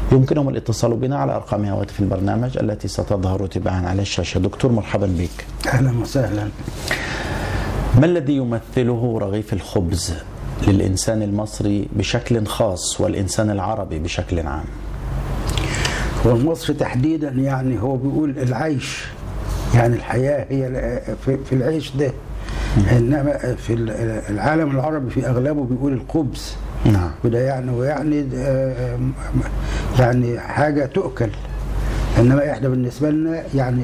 يمكنهم الاتصال بنا على ارقام هواتف البرنامج التي ستظهر تباعا على الشاشه دكتور مرحبا بك اهلا وسهلا ما الذي يمثله رغيف الخبز للانسان المصري بشكل خاص والانسان العربي بشكل عام هو مصر تحديدا يعني هو بيقول العيش يعني الحياه هي في في العيش ده انما في العالم العربي في اغلبه بيقول الخبز نعم وده يعني ويعني آه، يعني حاجه تؤكل انما احنا بالنسبه لنا يعني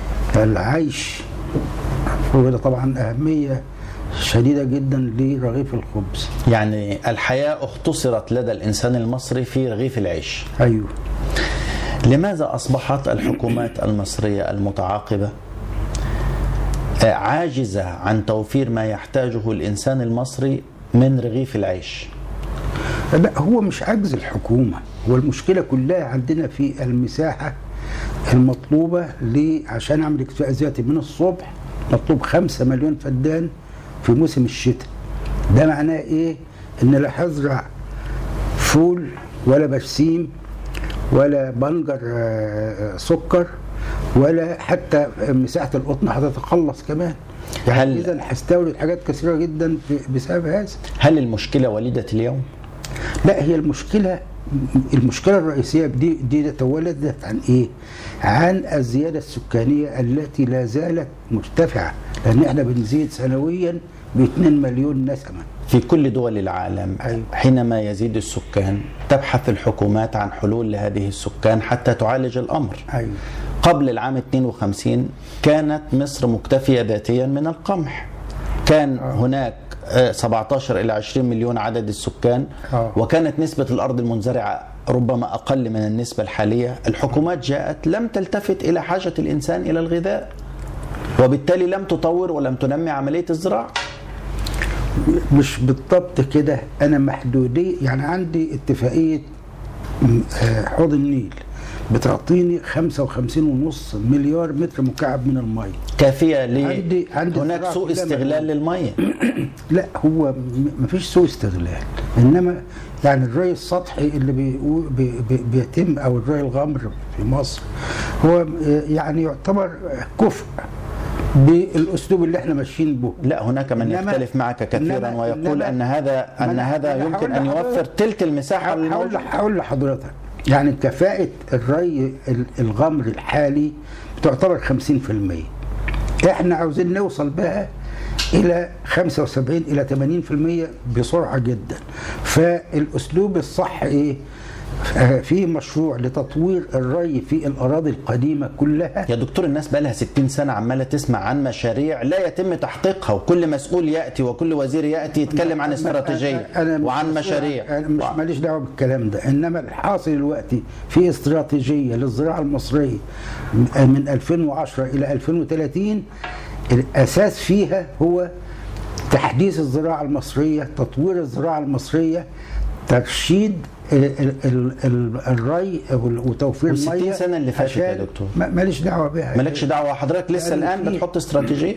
العيش هو ده طبعا اهميه شديده جدا لرغيف الخبز يعني الحياه اختصرت لدى الانسان المصري في رغيف العيش ايوه لماذا اصبحت الحكومات المصريه المتعاقبه آه، عاجزه عن توفير ما يحتاجه الانسان المصري من رغيف العيش لا هو مش عجز الحكومة هو المشكلة كلها عندنا في المساحة المطلوبة ل- عشان أعمل اكتفاء ذاتي من الصبح مطلوب خمسة مليون فدان في موسم الشتاء ده معناه إيه؟ إن لا هزرع فول ولا برسيم ولا بنجر آه، سكر ولا حتى مساحة القطن هتتخلص كمان هل- يعني إذا هستورد حاجات كثيرة جدا ب- بسبب هذا هل المشكله وليده اليوم لا هي المشكلة المشكلة الرئيسية دي دي تولدت عن ايه؟ عن الزيادة السكانية التي لا زالت مرتفعة لأن احنا بنزيد سنويا ب 2 مليون نسمة في كل دول العالم أيوة. حينما يزيد السكان تبحث الحكومات عن حلول لهذه السكان حتى تعالج الامر أيوة قبل العام 52 كانت مصر مكتفيه ذاتيا من القمح كان هناك آه، 17 الى 20 مليون عدد السكان آه. وكانت نسبه الارض المنزرعه ربما اقل من النسبه الحاليه الحكومات جاءت لم تلتفت الى حاجه الانسان الى الغذاء وبالتالي لم تطور ولم تنمي عمليه الزراعه مش بالضبط كده أنا محدودي يعني عندي اتفاقية م- آه، حوض النيل بتعطيني 55 ونص مليار متر مكعب من المية كافيه ل عندي- عندي هناك زراعة سوء كلها استغلال للميه لا هو ما فيش سوء استغلال انما يعني الري السطحي اللي بيقول بي بي بيتم او الري الغمر في مصر هو يعني يعتبر كفء بالاسلوب اللي احنا ماشيين به لا هناك من إنما- يختلف معك كثيرا إنما- ويقول إنما- ان هذا ان أنا- هذا أنا يمكن هقول ان لحضرتك- يوفر تلت المساحه هقول الموجودة. هقول لحضرتك يعني كفاءة الري ال- الغمر الحالي بتعتبر 50% احنا عاوزين نوصل بقى الى 75 الى 80% بسرعه جدا فالاسلوب الصح ايه آه، في مشروع لتطوير الري في الاراضي القديمه كلها يا دكتور الناس بقى لها 60 سنه عماله تسمع عن مشاريع لا يتم تحقيقها وكل مسؤول ياتي وكل وزير ياتي يتكلم عن استراتيجيه أنا مش وعن مسؤول- مشاريع انا مش وع- ماليش دعوه بالكلام ده انما الحاصل دلوقتي في استراتيجيه للزراعه المصريه من 2010 الى 2030 الاساس فيها هو تحديث الزراعه المصريه تطوير الزراعه المصريه ترشيد ال- ال- ال- ال- الري وتوفير وال 60 الميه سنة اللي فاتت يا عشان- دكتور. ما- ماليش دعوه بها مالكش دعوه حضرتك لسه يعني الان في- بتحط استراتيجيه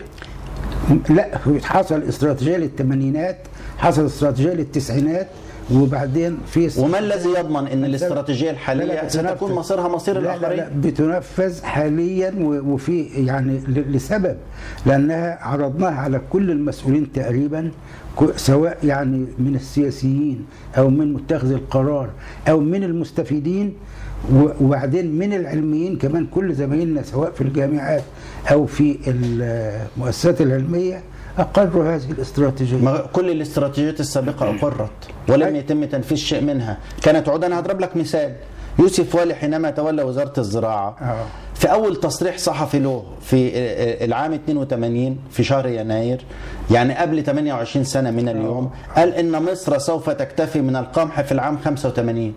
لا هو حصل استراتيجيه للثمانينات حصل استراتيجيه للتسعينات وبعدين في وما الذي يضمن ان الاستراتيجيه لا، الحاليه لا، ستكون بتنفذ. مصيرها مصير لا لا لا الاخرين بتنفذ حاليا و- وفي يعني ل- لسبب لانها عرضناها على كل المسؤولين تقريبا ك- سواء يعني من السياسيين او من متخذي القرار او من المستفيدين و- وبعدين من العلميين كمان كل زمايلنا سواء في الجامعات او في المؤسسات العلميه اقروا هذه الاستراتيجيه ما كل الاستراتيجيات السابقه اقرت ولم يتم تنفيذ شيء منها كانت تعود انا هضرب لك مثال يوسف والي حينما تولى وزاره الزراعه آه. في اول تصريح صحفي له في العام 82 في شهر يناير يعني قبل 28 سنه من اليوم قال ان مصر سوف تكتفي من القمح في العام 85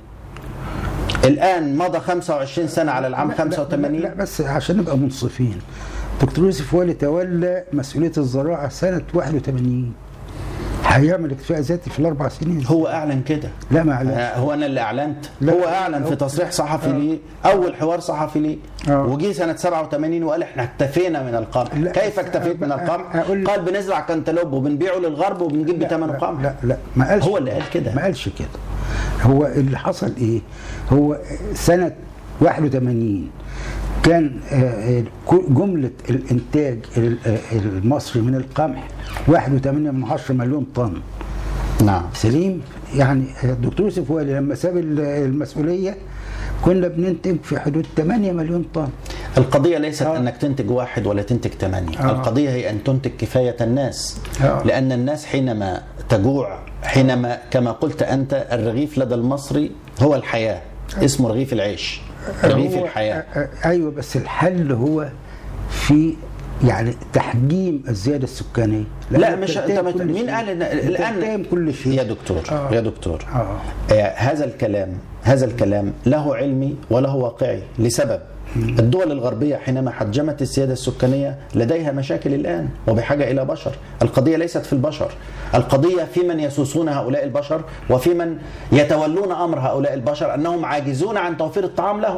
الان مضى 25 سنه على العام لا- لا- 85 لا بس عشان نبقى منصفين دكتور يوسف والي تولى مسؤوليه الزراعه سنه 81 هيعمل اكتفاء ذاتي في الاربع سنين هو اعلن كده لا ما اعلنش آه، هو انا اللي اعلنت لا. هو اعلن في تصريح صحفي لي اول حوار صحفي لي آه. وجي سنه 87 وقال احنا اكتفينا من القمح لا. كيف اكتفيت من القمح أقول- قال بنزرع كنتالوب وبنبيعه للغرب وبنجيب بثمنه لا, قمح لا لا ما قالش هو اللي قال كده. ما قالش كده هو اللي حصل ايه هو سنه 81 كان آه، آه، جمله الانتاج ال- آه، المصري من القمح 1.8 من 10 مليون طن نعم سليم يعني الدكتور يوسف والي لما ساب ال- المسؤوليه كنا بننتج في حدود 8 مليون طن القضية ليست آه. أنك تنتج واحد ولا تنتج ثمانية آه. القضية هي أن تنتج كفاية الناس آه. لأن الناس حينما تجوع حينما كما قلت أنت الرغيف لدى المصري هو الحياة اسمه رغيف العيش رغيف هو- الحياة آه، آه، ايوه بس الحل هو في يعني تحجيم الزياده السكانيه لا لأنها مش بتلتهم انت كل مين شيء. قال ان بتلتهم الان كل شيء يا دكتور آه. يا دكتور اه آه، هذا الكلام هذا الكلام له علمي وله واقعي لسبب الدول الغربية حينما حجمت السيادة السكانية لديها مشاكل الآن وبحاجة إلى بشر القضية ليست في البشر القضية في من يسوسون هؤلاء البشر وفي من يتولون أمر هؤلاء البشر أنهم عاجزون عن توفير الطعام لهم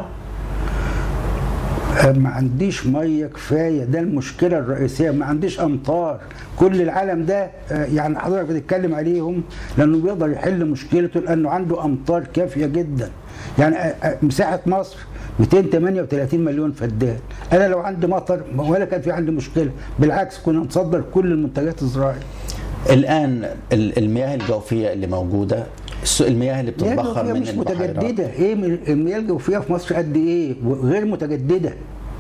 آه، ما عنديش ميه كفايه ده المشكله الرئيسيه ما عنديش امطار كل العالم ده آه، يعني حضرتك بتتكلم عليهم لانه بيقدر يحل مشكلته لانه عنده امطار كافيه جدا يعني آه، آه، مساحه مصر 238 مليون فدان انا لو عندي مطر ولا كان في عندي مشكله بالعكس كنا نصدر كل المنتجات الزراعيه الآن ال- المياه الجوفية اللي موجودة الس- المياه اللي المياه بتتبخر الجوفية من مش البحيرات متجدده ايه من- المياه الجوفيه في مصر قد ايه غير متجدده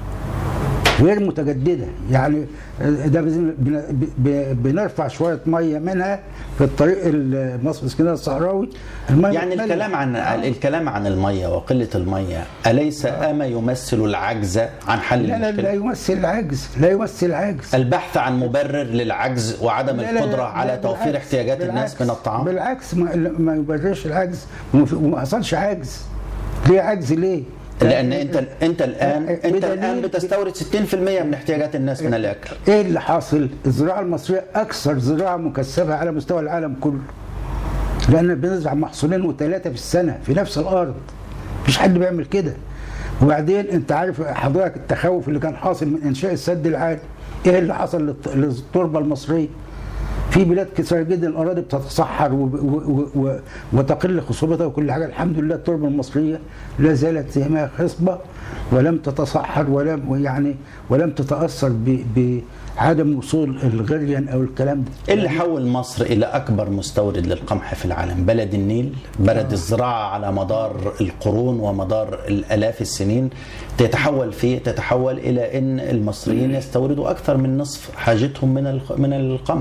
غير متجدده يعني ده بن- بن- ب- بنرفع شويه ميه منها في الطريق ال- مصر اسكندريه الصحراوي الميه يعني بتملى. الكلام عن الكلام عن المية وقلة المية أليس أما يمثل العجز عن حل لا لا لا المشكلة يمثل عجز لا يمثل عجز البحث عن مبرر للعجز وعدم لا لا لا القدرة لا على توفير بالعكس، احتياجات الناس بالعكس، من الطعام بالعكس ما, ما يبررش العجز وما في- وما حصلش عجز ليه عجز ليه؟ لأن أنت أنت الآن أنت بدليل- الآن بتستورد 60% من احتياجات الناس من الأكل ايه اللي حاصل؟ الزراعه المصريه اكثر زراعه مكثفه على مستوى العالم كله. لان بنزرع محصولين وثلاثه في السنه في نفس الارض. مفيش حد بيعمل كده. وبعدين انت عارف حضرتك التخوف اللي كان حاصل من انشاء السد العالي. ايه اللي حصل للت- للتربه المصريه؟ في بلاد كثيره جدا الاراضي بتتصحر و... و... و... وتقل خصوبتها وكل حاجه الحمد لله التربه المصريه لا زالت زي ما هي خصبه ولم تتصحر ولم يعني ولم تتاثر ب... بعدم وصول الغريان او الكلام ده إيه اللي حول مصر إلى أكبر مستورد للقمح في العالم بلد النيل بلد الزراعة على مدار القرون ومدار الآلاف السنين تتحول فيه تتحول إلى أن المصريين يستوردوا أكثر من نصف حاجتهم من الق- من القمح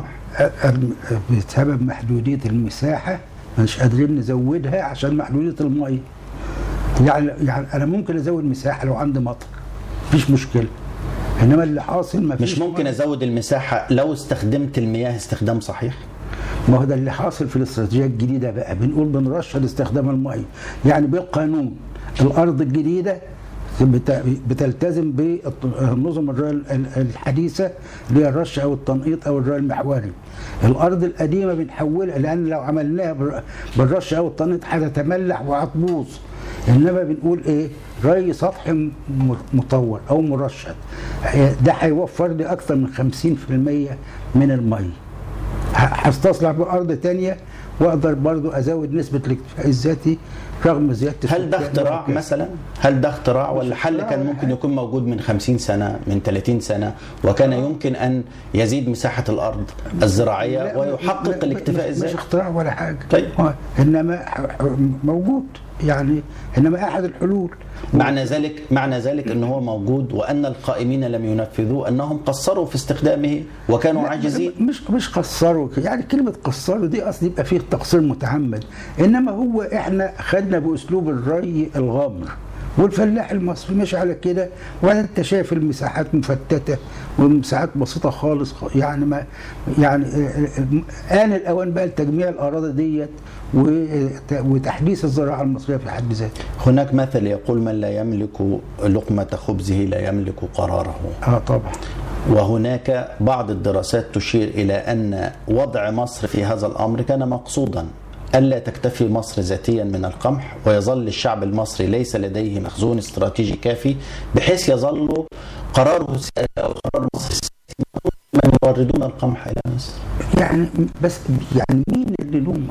بسبب محدوديه المساحه مش قادرين نزودها عشان محدوديه الميه يعني يعني انا ممكن ازود مساحه لو عندي مطر مفيش مشكله انما اللي حاصل ما مش ممكن أزود المساحة لو استخدمت المياه استخدام صحيح ما هو ده اللي حاصل في الاستراتيجيه الجديده بقى بنقول بنرشد استخدام الميه يعني بالقانون الارض الجديده بت- بتلتزم بالنظم الري ال- الحديثه اللي هي الرش او التنقيط او الري المحوري الارض القديمه بنحولها لان لو عملناها بال- بالرش او التنقيط هتتملح وهتبوظ انما بنقول ايه ري سطحي م- مطور او مرشد ده هيوفر لي اكثر من 50% من الميه هستصلح بارض تانية واقدر برضو ازود نسبه الاكتفاء الذاتي رغم زياده هل ده السكان اختراع وهكذا. مثلا؟ هل ده اختراع ولا حل اختراع كان ولا ممكن حاجة. يكون موجود من 50 سنة من 30 سنة وكان يمكن أن يزيد مساحة الأرض الزراعية لا، ويحقق لا، الاكتفاء مش- مش الذاتي اختراع ولا حاجه طيب. آه، انما ح- ح- موجود يعني انما احد الحلول معنى ذلك معنى ذلك ان هو موجود وان القائمين لم ينفذوه انهم قصروا في استخدامه وكانوا لا، عاجزين مش مش قصروا يعني كلمه قصروا دي اصل يبقى فيه تقصير متعمد انما هو احنا خدنا باسلوب الري الغامر والفلاح المصري ماشي على كده وانت شايف المساحات مفتته والمساحات بسيطه خالص يعني ما يعني آه، آن الاوان بقى لتجميع الاراضي ديت وت- وتحديث الزراعه المصريه في حد ذاتها. هناك مثل يقول من لا يملك لقمة خبزه لا يملك قراره اه طبعا وهناك بعض الدراسات تشير إلى أن وضع مصر في هذا الأمر كان مقصودا ألا تكتفي مصر ذاتيا من القمح ويظل الشعب المصري ليس لديه مخزون استراتيجي كافي بحيث يظل قراره السياسي أو قرار مصر السياسي من يوردون القمح إلى مصر يعني بس يعني مين اللي له